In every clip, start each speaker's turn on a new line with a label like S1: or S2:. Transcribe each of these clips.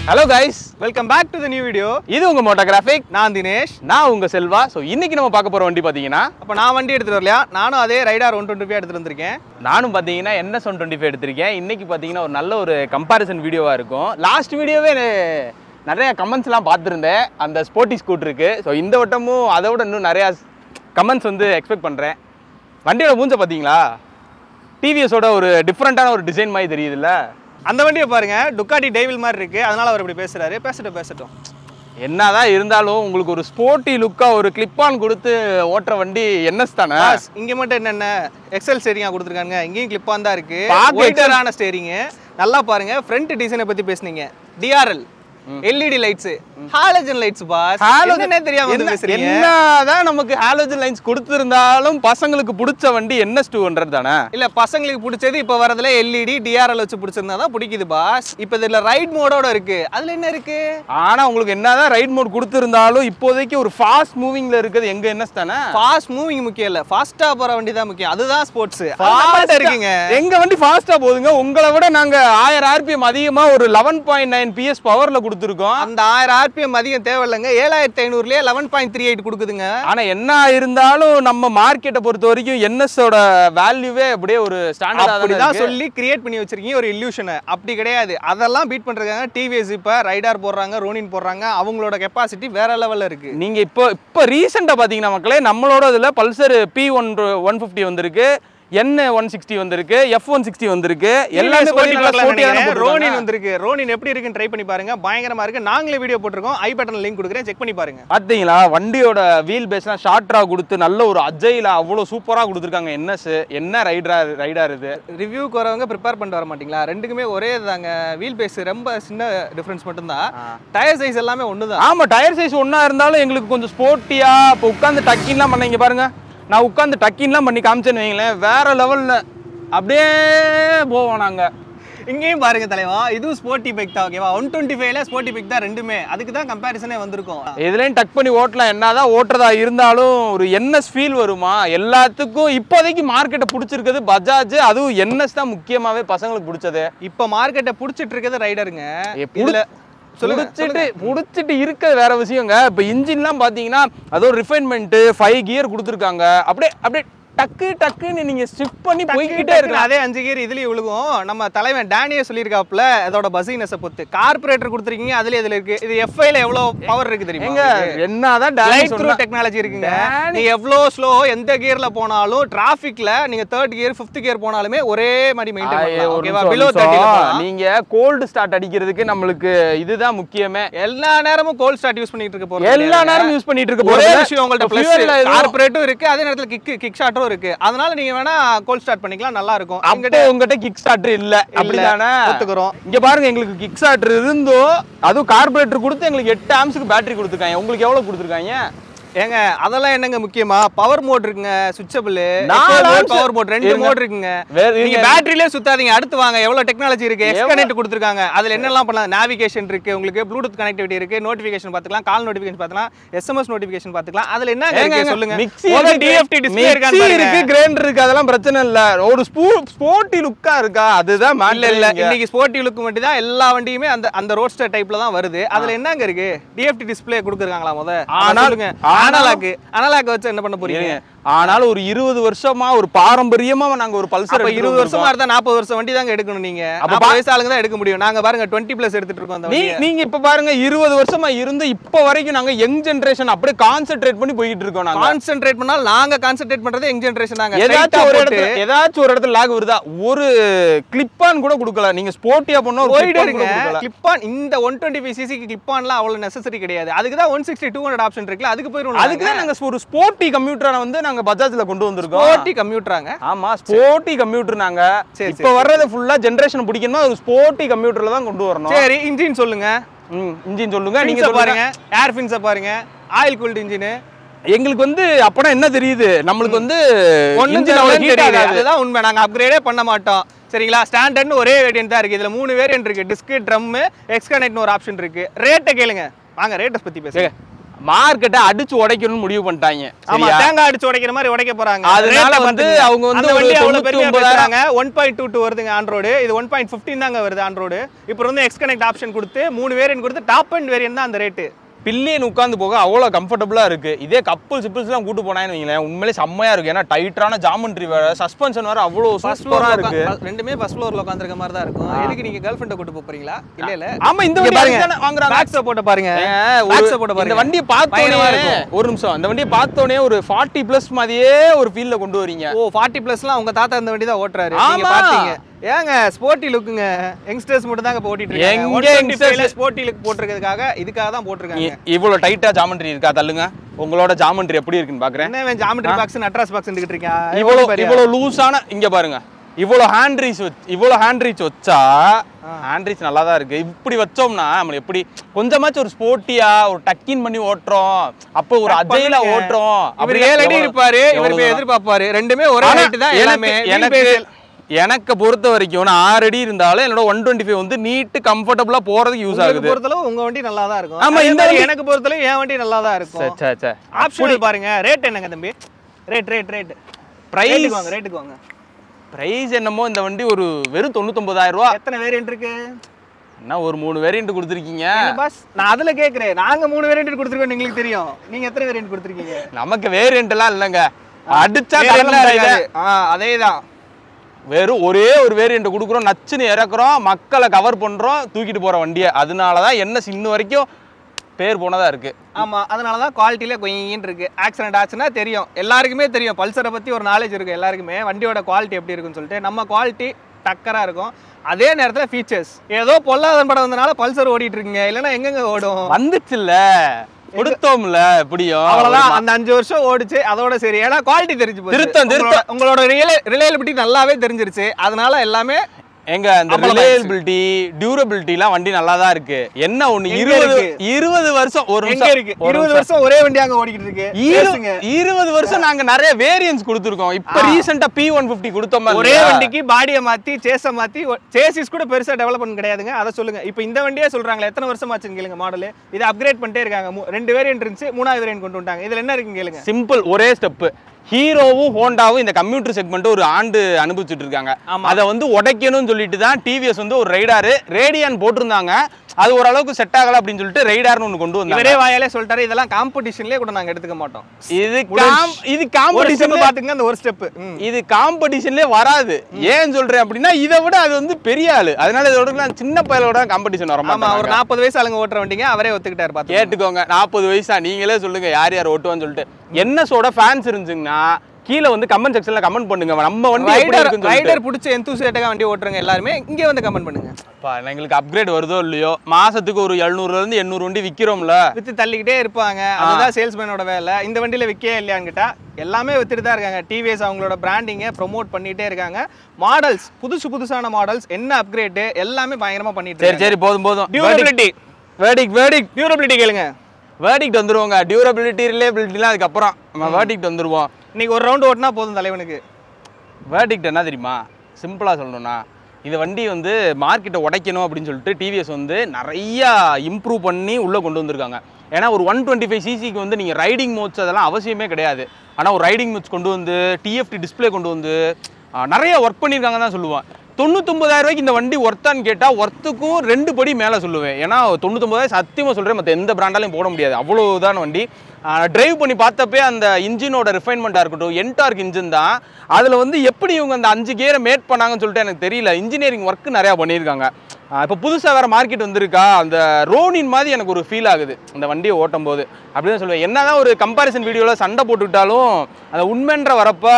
S1: Hello guys
S2: welcome back to the new video
S1: இது உங்க மோட்டோகிராஃபிக்
S2: நான் தினேஷ்
S1: நான் உங்க செல்வா ஸோ இன்னைக்கு நம்ம பார்க்க போற வண்டி பாத்தீங்கன்னா
S2: அப்போ நான் வண்டி எடுத்துட்டு வரலையா நானும் அதே ரைடார் ஒன் டுவெண்ட்டி எடுத்துட்டு வந்திருக்கேன்
S1: நானும் பாத்தீங்கன்னா என்எஸ் ஒன் டுவெண்ட்டி ஃபைவ் எடுத்திருக்கேன் இன்னைக்கு பாத்தீங்கன்னா ஒரு நல்ல ஒரு கம்பாரிசன் வீடியோவா இருக்கும் லாஸ்ட் வீடியோவே நிறைய கமெண்ட்ஸ்லாம் பார்த்துருந்தேன் அந்த ஸ்போர்ட்டி ஸ்கூட்டருக்கு ஸோ இந்த வட்டமும் அதை விட இன்னும் நிறையா கமெண்ட்ஸ் வந்து எக்ஸ்பெக்ட் பண்ணுறேன் வண்டியோட மூஞ்ச பார்த்தீங்களா டிவிஎஸோட ஒரு டிஃப்ரெண்ட்டான ஒரு டிசைன் மாதிரி தெரியுதுல்ல
S2: அந்த வண்டியை பாருங்க டுக்காட்டி டேவில் மாதிரி இருக்கு அதனால அவர் இப்படி பேசுறாரு பேசட்டும் பேசட்டும்
S1: என்னதான் இருந்தாலும் உங்களுக்கு ஒரு ஸ்போர்ட்டி லுக்கா ஒரு கிளிப் ஆன் கொடுத்து ஓட்டுற வண்டி என்எஸ் தானே
S2: பாஸ் இங்க மட்டும் என்னென்ன எக்ஸல் ஸ்டேரிங்கா கொடுத்துருக்காங்க இங்கேயும் கிளிப்பான் தான் இருக்கு
S1: பார்க்க
S2: ஒயிட்டரான ஸ்டேரிங் நல்லா பாருங்க ஃப்ரண்ட் டிசைனை பத்தி பேசுனீங்க DRL LED lights halogen lights boss என்னன்னே தெரியாம வந்து
S1: என்ன-
S2: பேசுறீங்க
S1: என்னதான் நமக்கு ஹாலோஜன் லைன்ஸ் கொடுத்திருந்தாலும் பசங்களுக்கு பிடிச்ச வண்டி என்எஸ் டூ ஹண்ட்ரட் தானே
S2: இல்ல பசங்களுக்கு பிடிச்சது இப்ப வரதுல எல்இடி டிஆர்எல் வச்சு பிடிச்சிருந்தா தான் பிடிக்குது பாஸ் இப்ப இதுல ரைட் மோடோட இருக்கு அதுல என்ன இருக்கு
S1: ஆனா உங்களுக்கு என்னதான் ரைட் மோட் கொடுத்திருந்தாலும் இப்போதைக்கு ஒரு ஃபாஸ்ட் மூவிங்ல இருக்குது எங்க என்எஸ் தானே
S2: ஃபாஸ்ட் மூவிங் முக்கியம் இல்ல ஃபாஸ்டா போற வண்டி தான் முக்கியம் அதுதான் ஸ்போர்ட்ஸ் இருக்குங்க
S1: எங்க வண்டி ஃபாஸ்டா போகுதுங்க உங்களை விட நாங்க ஆயிரம் ஆர்பிஎம் அதிகமா ஒரு லெவன் பாயிண்ட் நைன் பிஎஸ் பவர்ல கொடுத்துருக்கோம்
S2: அந்த ஆயிரம் ஆர்பிஎம் அதிகம் தேவையில்லைங்க ஏழாயிரத்தி ஐநூறுலயே லெவன் பாயிண்ட் த்ரீ எயிட் கொடுக்குதுங்க
S1: ஆனா என்ன இருந்தாலும் நம்ம மார்க்கெட்டை பொறுத்த வரைக்கும் என்எஸோட வேல்யூவே அப்படியே ஒரு ஸ்டாண்டர்டா
S2: அப்படிதான் சொல்லி கிரியேட் பண்ணி வச்சிருக்கீங்க ஒரு இல்லூஷனை அப்படி கிடையாது அதெல்லாம் பீட் பண்றாங்க டிவிஎஸ் இப்ப ரைடார் போடுறாங்க ரோனின் போடுறாங்க அவங்களோட கெப்பாசிட்டி வேற லெவல்ல இருக்கு
S1: நீங்க இப்போ இப்போ ரீசெண்டாக பார்த்தீங்கன்னா மக்களே நம்மளோட இதில் Pulsar P one one fifty வந்திருக்கு என் ஒன் சிக்ஸ்டி வந்திருக்கு எஃப் ஒன் சிக்ஸ்டி வந்திருக்கு எல்லா
S2: எல்லாமே
S1: ஸ்கூட்டியும் நல்லா sporty-ஆ தானே
S2: ரோனின்
S1: போட்டிருக்காங்க.
S2: வந்திருக்கு ரோனின் எப்படி இருக்குன்னு ட்ரை பண்ணி பாருங்க பயங்கரமா இருக்கு நாங்களே வீடியோ போட்டிருக்கோம் ஐ பட்டன் லிங்க் கொடுக்குறேன் செக் பண்ணி பாருங்க
S1: பாத்தீங்களா வண்டியோட வீல் பேஸ்லாம் ஷார்ட்ரா கொடுத்து நல்ல ஒரு அஜைல அவ்வளோ சூப்பரா கொடுத்துருக்காங்க என்எஸ் என்ன ரைடரா ரைடர் இது
S2: ரிவ்யூக்கு வரவங்க ப்ரிப்பேர் பண்ணிட்டு வர மாட்டீங்களா ரெண்டுக்குமே ஒரே தாங்க வீல் பேஸ் ரொம்ப சின்ன டிஃபரன்ஸ் மட்டும்தான் டயர் சைஸ் எல்லாமே ஒன்று தான்
S1: ஆமா டயர் சைஸ் ஒண்ணா இருந்தாலும் எங்களுக்கு கொஞ்சம் ஸ்போர்ட்டியா இப்போ உட்காந்து டக்கின்லாம் பண்ணீங்க பாருங்க நான் உட்காந்து டக்கின்லாம் பண்ணி காமிச்சேன்னு வைங்களேன் வேற லெவல்ல அப்படியே போவோம் நாங்க
S2: இங்கேயும் பாருங்க தலைவா இதுவும் ஸ்போர்ட்டி பைக் தான் ஓகேவா ஒன் டுவெண்ட்டி ஃபைவ்ல ஸ்போர்ட்டி பைக் தான் ரெண்டுமே அதுக்கு தான் கம்பேரிசனே வந்திருக்கும்
S1: இதுலயும் டக் பண்ணி ஓட்டலாம் என்னதான் ஓட்டுறதா இருந்தாலும் ஒரு என்எஸ் ஃபீல் வருமா எல்லாத்துக்கும் இப்போதைக்கு மார்க்கெட்டை பிடிச்சிருக்குது பஜாஜ் அதுவும் என்எஸ் தான் முக்கியமாவே பசங்களுக்கு பிடிச்சது
S2: இப்போ மார்க்கெட்டை பிடிச்சிட்டு இருக்கிறது ரைடருங்க
S1: ஏ, புடி-
S2: இதுல சொல்லுங்க,
S1: புடிச்சிட்டு புடிச்சிட்டு இருக்க வேற விஷயங்க இப்போ இன்ஜின்லாம் பார்த்தீங்கன்னா அது ஒரு ரிஃபைன்மெண்ட் ஃபைவ் கியர் கொடுத்துருக்காங்க அப்படியே அப்படியே டக்கு டக்குன்னு நீங்க ஷிஃப்ட் பண்ணி போய்கிட்டே இருக்கலாம்
S2: அதே அஞ்சு கியர் இதுலயும் விழுகும் நம்ம தலைவன் டேனியே சொல்லியிருக்காப்ல அதோட பசினஸை பொறுத்து கார்பரேட்டர் கொடுத்துருக்கீங்க அதுல இதுல இருக்கு இது எஃப்ஐல எவ்வளவு பவர் இருக்கு தெரியுமா
S1: எங்க என்னதான்
S2: லைட்
S1: டேனி
S2: த்ரூ
S1: சொன்னா-
S2: டெக்னாலஜி இருக்குங்க
S1: Danny-
S2: நீங்க எவ்வளோ ஸ்லோ எந்த கியர்ல போனாலும் டிராஃபிக்ல நீங்க தேர்ட் கியர் ஃபிஃப்த் கியர் போனாலுமே ஒரே மாதிரி மெயின்டைன்
S1: ஆயே,
S2: பண்ணலாம்
S1: ஒரு
S2: ஓகேவா
S1: நிமிஷம்,
S2: பிலோ
S1: ஒரு நிமிஷம்.
S2: தேர்ட்டி
S1: நீங்க கோல்டு ஸ்டார்ட் அடிக்கிறதுக்கு நம்மளுக்கு இதுதான் முக்கியமே
S2: எல்லா நேரமும் கோல்ட் ஸ்டார்ட் யூஸ் பண்ணிட்டு இருக்க போறோம்
S1: எல்லா நேரமும் யூஸ் பண்ணிட்டு இருக்க
S2: ஒரே
S1: போறது.
S2: விஷயம் உங்கள்ட்ட
S1: fuel ல
S2: பிளஸ்
S1: எதுவும்
S2: கார்பரேட்டும் இருக்கு அதே நேரத்துல கிக் கிக் ஷாட்டும் இருக்கு அதனால நீங்க வேணா கோல்ட் ஸ்டார்ட் பண்ணிக்கலாம் நல்லா இருக்கும்
S1: அப்போ
S2: எங்கிட்ட
S1: உங்ககிட்ட கிக் ஸ்டார்டர் இல்ல அப்படிதானே
S2: ஒத்துக்கிறோம்
S1: இங்க பாருங்க எங்களுக்கு கிக் ஸ்டார்டர் இருந்தோ அதுவும் கார்பரேட்டர் கொடுத்து எங்களுக்கு எட்டு ஆம்ஸுக்கு பேட்டரி கொடுத்துருக்காங்க உங்களுக்கு எவ்வளவு கொடுத்துருக்காங்க
S2: ஏங்க அதெல்லாம் என்னங்க முக்கியமா பவர் மோட் இருக்குங்க சுவிட்சபிள்
S1: நாலு amps
S2: பவர் மோட் ரெண்டு
S1: இருங்க.
S2: மோட் இருக்குங்க
S1: வேற
S2: நீங்க
S1: இருங்க.
S2: பேட்டரியிலே சுத்தாதீங்க அடுத்து வாங்க எவ்வளவு டெக்னாலஜி இருக்கு
S1: எவ்வளவு-
S2: எக்ஸ்கனெக்ட் கொடுத்துருக்காங்க அதுல என்னெல்லாம் பண்ணலாம் நேவிகேஷன் இருக்கு உங்களுக்கு ப்ளூடூத் கனெக்டிவிட்டி இருக்கு நோட்டிஃபிகேஷன் பார்த்துக்கலாம் கால் நோட்டிஃபிகேஷன் பார்த்துக்கலாம் எஸ்எம்எஸ் நோட்டிஃபிகேஷன் பார்த்துக்கலாம் அதுல என்ன இருக்கு சொல்லுங்க
S1: மிக்ஸி
S2: முதல்ல டிஎஃப்டி டிஸ்ப்ளே இருக்கான்னு
S1: இருக்கு
S2: பாருங்க
S1: கிரைண்டர் இருக்கு அதெல்லாம் பிரச்சனை இல்ல ஒரு ஸ்பூ ஸ்போர்ட்டி லுக்கா இருக்கா அதுதான்
S2: இல்ல
S1: matter
S2: இல்ல
S1: இங்க.
S2: இன்னைக்கு ஸ்போர்ட்டி லுக் மட்டும் தான் எல்லா வண்டியுமே அந்த அந்த ரோட்ஸ்டர் டைப்ல தான் வருது அதுல என்னங்க இருக்கு டிஎஃப்டி டிஸ்ப்ளே கொடுத்துருக்காங்களா முத
S1: ஆனால்-
S2: சொல்லுங்க
S1: ஆனால்-
S2: அனலாக் அனலாக் வச்சு என்ன பண்ண போறீங்க
S1: இருங்க. ஆனாலும் ஒரு இருபது வருஷமா ஒரு பாரம்பரியமா நாங்க ஒரு பல்சர்
S2: அப்ப இருபது வருஷமா இருந்தா நாற்பது வருஷம் வண்டி தாங்க எடுக்கணும் நீங்க
S1: அப்ப
S2: அப்ப வயசு ஆளுங்க தான் எடுக்க முடியும் நாங்க பாருங்க டுவெண்ட்டி பிளஸ் எடுத்துட்டு இருக்கோம் அந்த
S1: நீ
S2: வண்டியை
S1: நீங்க இப்ப பாருங்க இருபது வருஷமா இருந்து இப்ப வரைக்கும் நாங்க யங் ஜெனரேஷன் அப்படியே கான்சென்ட்ரேட் பண்ணி போயிட்டு இருக்கோம் நாங்க
S2: கான்சென்ட்ரேட் பண்ணால் நாங்க கான்சென்ட்ரேட் பண்றது யங் ஜெனரேஷன் தாங்க Straight
S1: ஏதாச்சும்
S2: ஆ
S1: ஒரு
S2: போட்டு
S1: இடத்துல ஏதாச்சும் ஒரு இடத்துல லாக் வருதா ஒரு கிளிப்பான் கூட கொடுக்கல நீங்க ஸ்போர்ட்டியா பண்ண ஒரு
S2: போயிட்டு
S1: clip-on
S2: இருங்க
S1: கூட கொடுக்கல
S2: கிளிப் ஆன் இந்த ஒன் டுவெண்ட்டி ஃபைவ் சிசிக்கு கிளிப் ஆன்லாம் அவ்வளவு நெசசரி கிடையாது அதுக்கு தான் one sixty two hundred option இருக்குல்ல அதுக்கு போயிடும்
S1: அதுக்கு தான் நாங்க ஒரு ஸ்போர்ட்டி கம்ப்யூட்டரை வந்து நாங்க பஜாஜ்ல கொண்டு வந்திருக்கோம்
S2: ஓட்டி கம்ப்யூட்டராங்க
S1: ஆமா ஸ்போர்ட்டி கம்ப்யூட்டர் நாங்க
S2: சரி,
S1: இப்ப வர்றது ஃபுல்லா ஜெனரேஷன் பிடிக்கணும்னா ஒரு ஸ்போர்ட்டி கம்ப்யூட்டர்ல தான் கொண்டு வரணும்
S2: சரி இன்ஜின் சொல்லுங்க
S1: ம் இன்ஜின் சொல்லுங்க நீங்க
S2: நீங்க
S1: பாருங்க
S2: பாருங்க ஏர் ஃபின்ஸை பாருங்க ஆயில் கூல்டு இன்ஜின்
S1: எங்களுக்கு வந்து அப்பனா என்ன தெரியுது நம்மளுக்கு வந்து
S2: ஒன்றும்
S1: engine அவ்வளவு heat
S2: தெரியாது
S1: ஆகாது
S2: அதுதான் உண்மை நாங்க அப்கிரேடே பண்ண மாட்டோம் சரிங்களா ஸ்டாண்டர்ட்னு ஒரே வேரியன்ட் தான் இருக்கு இதுல மூணு வேரியன்ட் இருக்கு டிஸ்க் ட்ரம் எக்ஸ்கனெக்ட்னு ஒரு ஆப்ஷன் இருக்கு ரேட்டை கேளுங்க வாங்க ரேட்டை பத்தி பேசுங்க
S1: மார்க்கெட்டை அடிச்சு உடைக்கணும்னு முடிவு பண்ணிட்டாங்க
S2: ஆமா
S1: சரியா
S2: தேங்காய் அடிச்சு உடைக்கிற மாதிரி உடைக்க போறாங்க
S1: அதனால
S2: Rate
S1: வந்து
S2: பாத்துங்க.
S1: அவங்க வந்து
S2: அந்த
S1: ஒரு
S2: வண்டி அவ்வளவு பெருமையா
S1: 99,000
S2: பேசுறாங்க ஒன் பாயிண்ட் டூ டூ வருதுங்க ஆண்ட்ராய்டு இது ஒன் பாயிண்ட் ஃபிஃப்டின் தாங்க வருது ஆண்ட்ராய்டு இப்போ வந்து எக்ஸ் கனெக்ட் ஆப்ஷன் கொடுத்து மூணு வேரியன்ட் கொடுத்து டாப் அண்ட் வேரியன்ட் தான் அந்த ரேட்டு
S1: பில்லியன் உட்காந்து போக அவ்வளோ கம்ஃபர்டபுளாக இருக்கு இதே கப்பல் சிப்பிள்ஸ்லாம் கூட்டு போனான்னு வைங்களேன் உண்மையிலே செம்மையா இருக்கு ஏன்னா டைட்டான ஜாமெண்ட்ரி வேற சஸ்பென்ஷன் வேற அவ்வளோ
S2: ஃபர்ஸ்ட்
S1: சூப்பராக
S2: ஃப்ளோர்
S1: இருக்கு
S2: ரெண்டுமே ஃபர்ஸ்ட் ஃப்ளோர்ல உட்காந்துருக்க மாதிரி தான் இருக்கும் எதுக்கு நீங்க கேர்ள் ஃப்ரெண்டை கூட்டு போறீங்களா இல்ல இல்ல
S1: ஆமா இந்த
S2: இங்க
S1: வண்டி
S2: பாருங்க
S1: பாருங்க வாங்குறாங்க
S2: பேக் சப்போர்ட்ட பாருங்க
S1: ஏன்,
S2: Back
S1: ஒரு-
S2: support பாருங்க.
S1: இந்த வண்டியை
S2: பயங்கரமா
S1: பார்த்தோன்னே
S2: இருக்கும்.
S1: ஒரு நிமிஷம் இந்த வண்டியை பார்த்தோன்னே ஒரு ஃபார்ட்டி ப்ளஸ் மாதிரியே ஒரு ஃபீல்ல கொண்டு வரீங்க
S2: ஓ ஃபார்ட்டி ப்ளஸ்லாம் உங்க தாத்தா இந்த வண்டி தான் ஓட்டுறாரு நீங்க
S1: ஆமா.
S2: பாத்தீங்க ஏங்க ஸ்போர்ட்டி லுக்குங்க யங்ஸ்டர்ஸ் மட்டும் தாங்க இப்போ ஓட்டிட்டு
S1: எங்க youngsters?
S2: இருக்காங்க ஸ்போர்ட்டி லுக் போட்டிருக்கிறதுக்காக இதுக்காக தான் போட்டிருக்காங்க
S1: இ- இவ்வளவு டைட்டா ஜாமெண்ட்ரி இருக்கா தள்ளுங்க உங்களோட ஜாமெண்ட்ரி எப்படி இருக்குன்னு பாக்குறேன்
S2: என்ன இவன் ஜாமெட்ரி பாக்ஸ் நட்ராஸ் பாக்ஸ் எடுத்துக்கிட்டு இருக்கான்
S1: இவ்வளவு இவ்வளவு லூஸான இங்க பாருங்க இவ்வளவு ஹேண்ட் ரீச் இவ்வளவு ஹேண்ட் ரீச் வச்சா ஹேண்ட் ரீச் நல்லா தான் இருக்கு இப்படி வச்சோம்னா நம்ம எப்படி கொஞ்சமாச்சும் ஒரு ஸ்போர்ட்டியா ஒரு டக்கின் பண்ணி ஓட்டுறோம் அப்போ ஒரு அஜயில ஓட்டுறோம்
S2: இவர்
S1: அப்படி
S2: ஏழு அடி
S1: எவ்வளவு-
S2: இருப்பாரு இவர்
S1: எவ்வளவு
S2: போய்
S1: தூரம்?
S2: எதிர்பார்ப்பாரு ரெண்டுமே ஒரே
S1: ஆனா,
S2: ரேட்டு தான்
S1: எனக்கு
S2: எல்லாமே
S1: எனக்கு
S2: wheelbase-
S1: எனக்கு பொறுத்த வரைக்கும் நான் ஆறு அடி இருந்தாலும் என்னோட ஒன் டுவெண்ட்டி ஃபைவ் வந்து நீட்டு கம்ஃபர்டபுளா போறதுக்கு யூஸ்
S2: உங்களுக்கு
S1: ஆகுது
S2: பொறுத்தளவு உங்க வண்டி நல்லா தான் இருக்கும்
S1: ஆமா,
S2: அதே
S1: இந்த
S2: மாதிரி
S1: வண்டி-
S2: எனக்கு பொறுத்தளவு என் வண்டி நல்லா தான் இருக்கும்
S1: சே, சே, சே.
S2: ஆப்ஷன் பாருங்க ரேட் என்னங்க தம்பி ரேட் ரேட் ரேட்
S1: Price-
S2: ரேட்டுக்கு வாங்க ரேட்டுக்கு வாங்க
S1: பிரைஸ் என்னமோ இந்த வண்டி ஒரு வெறும் தொண்ணூத்தொன்பதாயிரம் ரூபா
S2: எத்தனை வேரியன்ட் இருக்கு
S1: என்ன ஒரு மூணு வேரியன்ட் கொடுத்துருக்கீங்க
S2: என்ன பாஸ் நான் அதுல கேக்குறேன் நாங்க மூணு வேரியன்ட் கொடுத்துருக்கோம் உங்களுக்கு தெரியும் நீங்க எத்தனை வேரியன்ட் கொடுத்துருக்கீங்க
S1: நமக்கு வேரியன்ட் எல்லாம் இல்லைங்க அடிச்சா
S2: Variant
S1: கடல்ல
S2: இருக்காது.
S1: இருக்கு.
S2: ஆ அதேதான்
S1: வெறும் ஒரே ஒரு வேரியன்ட் கொடுக்குறோம் நச்சுன்னு இறக்குறோம் மக்களை கவர் பண்றோம் தூக்கிட்டு போற வண்டியை அதனால தான் என்ன இன்ன வரைக்கும் பேர் போனதா இருக்கு
S2: ஆமா அதனால தான் குவாலிட்டியில கொயின்னு இருக்கு ஆக்சிடென்ட் ஆச்சுன்னா தெரியும் எல்லாருக்குமே தெரியும் பல்சரை பத்தி ஒரு நாலேஜ் இருக்கு எல்லாருக்குமே வண்டியோட குவாலிட்டி எப்படி இருக்குன்னு சொல்லிட்டு நம்ம குவாலிட்டி டக்கரா இருக்கும் அதே நேரத்துல ஃபீச்சர்ஸ் ஏதோ பொல்லாதன் படம் வந்தனால பல்சர் ஓடிட்டு இருக்கீங்க இல்லைன்னா எங்கெங்க ஓடும்
S1: வந்துச்சுல்ல கொடுத்தோம்ல எப்படியும்
S2: அவ்வளவுதான் அந்த அஞ்சு வருஷம் ஓடிச்சு அதோட சரி ஏன்னா குவாலிட்டி தெரிஞ்சு போச்சு.
S1: திருத்தம், திருத்தம்.
S2: உங்களோட- உங்களோட ரிலேயபிலிட்டி நல்லாவே தெரிஞ்சிருச்சு அதனால எல்லாமே
S1: எங்க அந்த
S2: அவ்வளவுதான்
S1: ரிலையபிலிட்டி டியூரபிலிட்டிலாம் வண்டி நல்லா தான் இருக்கு என்ன ஒண்ணு
S2: எங்க
S1: இருபது
S2: இருக்கு?
S1: இருபது வருஷம் ஒரு
S2: எங்க
S1: நிமிஷம்
S2: இருக்கு
S1: ஒரு
S2: இருபது
S1: நிமிஷம்.
S2: வருஷம் ஒரே வண்டி அங்க ஓடிக்கிட்டு இருக்கு
S1: இரு-
S2: பேசுங்க.
S1: இருபது வருஷம் நாங்க நிறைய வேரியன்ஸ் கொடுத்துருக்கோம் இப்ப
S2: ஆ.
S1: ரீசெண்டா பி ஒன் பிப்டி கொடுத்தோம்
S2: ஒரே வண்டிக்கு பாடியை மாத்தி சேஸை மாத்தி சேசிஸ் கூட பெருசா டெவலப்மெண்ட் கிடையாதுங்க அதை சொல்லுங்க இப்போ இந்த வண்டியே சொல்றாங்களே எத்தனை வருஷம் ஆச்சுன்னு கேளுங்க மாடல் இதை அப்கிரேட் பண்ணிட்டே இருக்காங்க மூ- ரெண்டு வேரியன்ட் இருந்துச்சு மூணாவது வேரியன்ட் கொண்டு வந்துட்டாங்க இதுல என்ன இருக்குன்னு கேளுங்க
S1: சிம்பிள் ஒரே ஸ்டெப் ஹீரோவும் ஹோண்டாவும் இந்த கம்ப்யூட்டர் செக்மெண்ட் ஒரு ஆண்டு அனுபவிச்சுட்டு இருக்காங்க
S2: ஆமா.
S1: அதை வந்து உடைக்கணும்னு சொல்லிட்டு தான் டிவிஎஸ் வந்து ஒரு ரைடாரு ரேடியான் போட்டிருந்தாங்க அது ஓரளவுக்கு செட் ஆகல அப்படின்னு சொல்லிட்டு ரைடார்னு ஒன்று கொண்டு வந்தாங்க
S2: இவரே வாயாலே சொல்லிட்டாரு இதெல்லாம் காம்படிஷன்லயே கூட நாங்க எடுத்துக்க மாட்டோம்
S1: இது
S2: முடிஞ்சு.
S1: காம் இது
S2: ஒரு
S1: காம்படிஷன்
S2: ஸ்டெப் பாத்துங்க அந்த ஒரு ஸ்டெப்
S1: இது காம்படிஷன்லயே வராது ஏன் சொல்றேன் அப்படின்னா இதை விட அது வந்து பெரிய ஆளு அதனால இதோட சின்ன பயலோட காம்படிஷன் வர
S2: ஆமா ஒரு
S1: மாட்டாங்க
S2: நாற்பது வயசு ஆளுங்க ஓட்டுற வண்டிங்க அவரே ஒத்துக்கிட்டாரு பாத்து
S1: கேட்டுக்கோங்க நாற்பது வயசா நீங்களே சொல்லுங்க யார் யார் ஓட்டுவான்னு சொல்லிட்டு என்எஸோட ஃபேன்ஸ் இருந்துச்சுங்கன்னா கீழே வந்து கமெண்ட் செக்ஷன்ல கமெண்ட் பண்ணுங்க நம்ம வண்டி எப்படி
S2: ரைடர்
S1: இருக்குன்னு சொல்லிட்டு
S2: ரைடர் பிடிச்ச எந்தூசியேட்டக்கா வண்டி ஓட்டுறவங்க எல்லாருமே இங்க வந்து கமெண்ட் பண்ணுங்க
S1: அப்பா, எங்களுக்கு அப்கிரேட் வருதோ இல்லையோ மாசத்துக்கு ஒரு 700 இருந்து எண்ணூறு வண்டி விக்கிறோம்ல
S2: வித்து தள்ளிக்கிட்டே இருப்பாங்க அதுதான் சேல்ஸ்மேனோட வேலை இந்த வண்டியில விற்கே இல்லையான்னு கேட்டா எல்லாமே வித்துட்டு தான் இருக்காங்க டிவிஎஸ் அவங்களோட பிராண்டிங்கை ப்ரோமோட் பண்ணிட்டே இருக்காங்க மாடல்ஸ் புதுசு புதுசான மாடல்ஸ் என்ன அப்கிரேட் எல்லாமே பயங்கரமா பண்ணிட்டு
S1: சரி சரி போதும் போதும்
S2: டியூரபிலிட்டி
S1: வேர்டிக் வேர்டிக்
S2: டியூரபிலிட்டி கேளுங்க
S1: வேர்டிக்ட் வந்துருவோங்க டியூரபிலிட்டி ரிலேபிலிட்டிலாம் அதுக்கப்புறம் நம்ம வேர்டிக்ட் வந்துருவோம்
S2: இன்னைக்கு ஒரு ரவுண்ட் ஓட்டினா போதும் தலைவனுக்கு
S1: வேர்டிக்ட் என்ன தெரியுமா சிம்பிளாக சொல்லணும்னா இந்த வண்டி வந்து மார்க்கெட்டை உடைக்கணும் அப்படின்னு சொல்லிட்டு டிவிஎஸ் வந்து நிறையா இம்ப்ரூவ் பண்ணி உள்ளே கொண்டு வந்திருக்காங்க ஏன்னா ஒரு ஒன் டுவெண்ட்டி ஃபைவ் சிசிக்கு வந்து நீங்கள் ரைடிங் மோட்ஸ் அதெல்லாம் அவசியமே கிடையாது ஆனால் ஒரு ரைடிங் மோட்ஸ் கொண்டு வந்து டிஎஃப்டி டிஸ்ப்ளே கொண்டு வந்து ஆ, நிறைய ஒர்க் பண்ணியிருக்காங்க தான் சொல்லுவேன் தொண்ணூத்தொம்பதாயிரம் ரூபாய்க்கு இந்த வண்டி ஒர்த்தான்னு கேட்டால் ஒர்த்துக்கும் ரெண்டு படி மேலே சொல்லுவேன் ஏன்னா தொண்ணூத்தொம்பதாயிரம் சத்தியமாக சொல்கிறேன் மற்ற எந்த பிராண்டாலையும் போட முடியாது அவ்வளோதான வண்டி டிரைவ் பண்ணி பார்த்தப்பே அந்த இன்ஜினோட ரிஃபைன்மெண்ட்டாக இருக்கட்டும் என்டார்க் இன்ஜின் தான் அதில் வந்து எப்படி இவங்க அந்த அஞ்சு கியரை மேட் பண்ணாங்கன்னு சொல்லிட்டு எனக்கு தெரியல இன்ஜினியரிங் ஒர்க் நிறையா பண்ணியிருக்காங்க இப்போ புதுசாக வேறு மார்க்கெட் வந்திருக்கா அந்த ரோனின் மாதிரி எனக்கு ஒரு ஃபீல் ஆகுது அந்த வண்டியை ஓட்டும் போது அப்படின்னு சொல்லுவேன் என்னதான் ஒரு கம்பாரிசன் வீடியோவில் சண்டை போட்டுக்கிட்டாலும் அந்த உண்மைன்ற வரப்ப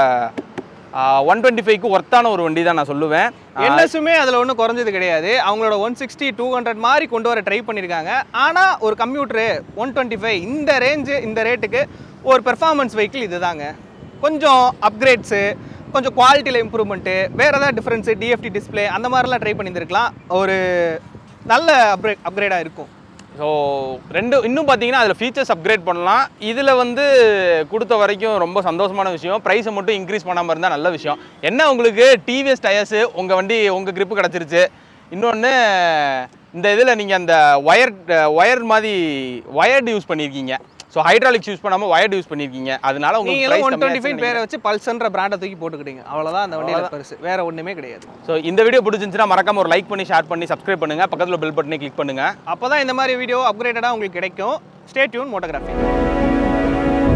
S1: ஒன் டுவெண்ட்டி ஃபைவ்க்கு ஒர்த்தான ஒரு வண்டி தான் நான் சொல்லுவேன்
S2: என்எஸ்ஸுமே அதில் ஒன்றும் குறைஞ்சது கிடையாது அவங்களோட ஒன் சிக்ஸ்டி டூ ஹண்ட்ரட் மாதிரி கொண்டு வர ட்ரை பண்ணியிருக்காங்க ஆனால் ஒரு கம்ப்யூட்டரு ஒன் டுவெண்ட்டி ஃபைவ் இந்த ரேஞ்சு இந்த ரேட்டுக்கு ஒரு பெர்ஃபார்மன்ஸ் வெஹிக்கிள் இதுதாங்க கொஞ்சம் அப்கிரேட்ஸு கொஞ்சம் குவாலிட்டியில் இம்ப்ரூவ்மெண்ட்டு வேறு ஏதாவது டிஃப்ரென்ஸு டிஎஃப்டி டிஸ்ப்ளே அந்த மாதிரிலாம் ட்ரை பண்ணியிருந்துருக்கலாம் ஒரு நல்ல அப்கிரேட் அப்கிரேடாக இருக்கும்
S1: ஸோ ரெண்டு இன்னும் பார்த்தீங்கன்னா அதில் ஃபீச்சர்ஸ் அப்கிரேட் பண்ணலாம் இதில் வந்து கொடுத்த வரைக்கும் ரொம்ப சந்தோஷமான விஷயம் ப்ரைஸை மட்டும் இன்க்ரீஸ் பண்ணாமல் இருந்தால் நல்ல விஷயம் என்ன உங்களுக்கு டிவிஎஸ் டயர்ஸு உங்கள் வண்டி உங்கள் grip கிடச்சிருச்சு இன்னொன்று இந்த இதில் நீங்கள் அந்த ஒயர் ஒயர் மாதிரி ஒயர்டு யூஸ் பண்ணியிருக்கீங்க ஸோ ஹைட்ராலிக்ஸ் யூஸ் பண்ணாமல் ஒயர்டு யூஸ் பண்ணியிருக்கீங்க அதனால உங்களுக்கு
S2: நீங்களும் ஒன்
S1: ப்ரைஸ்
S2: டுவெண்ட்டி ஃபைவ் பேரை வச்சு பல்சன்ற பிராண்டை தூக்கி போட்டுக்கிட்டீங்க அவ்வளோதான் அந்த வண்டியில பெருசு வேற ஒண்ணுமே கிடையாது
S1: ஸோ இந்த வீடியோ பிடிச்சிருந்துச்சுன்னா மறக்காம ஒரு லைக் பண்ணி ஷேர் பண்ணி சப்ஸ்கிரைப் பண்ணுங்க பக்கத்தில் பெல் பட்டனை கிளிக் பண்ணுங்க
S2: அப்பதான் இந்த மாதிரி வீடியோ அப்கிரேட்டடாக உங்களுக்கு கிடைக்கும் ஸ்டே டியூன் மோட்டோகிராஃபி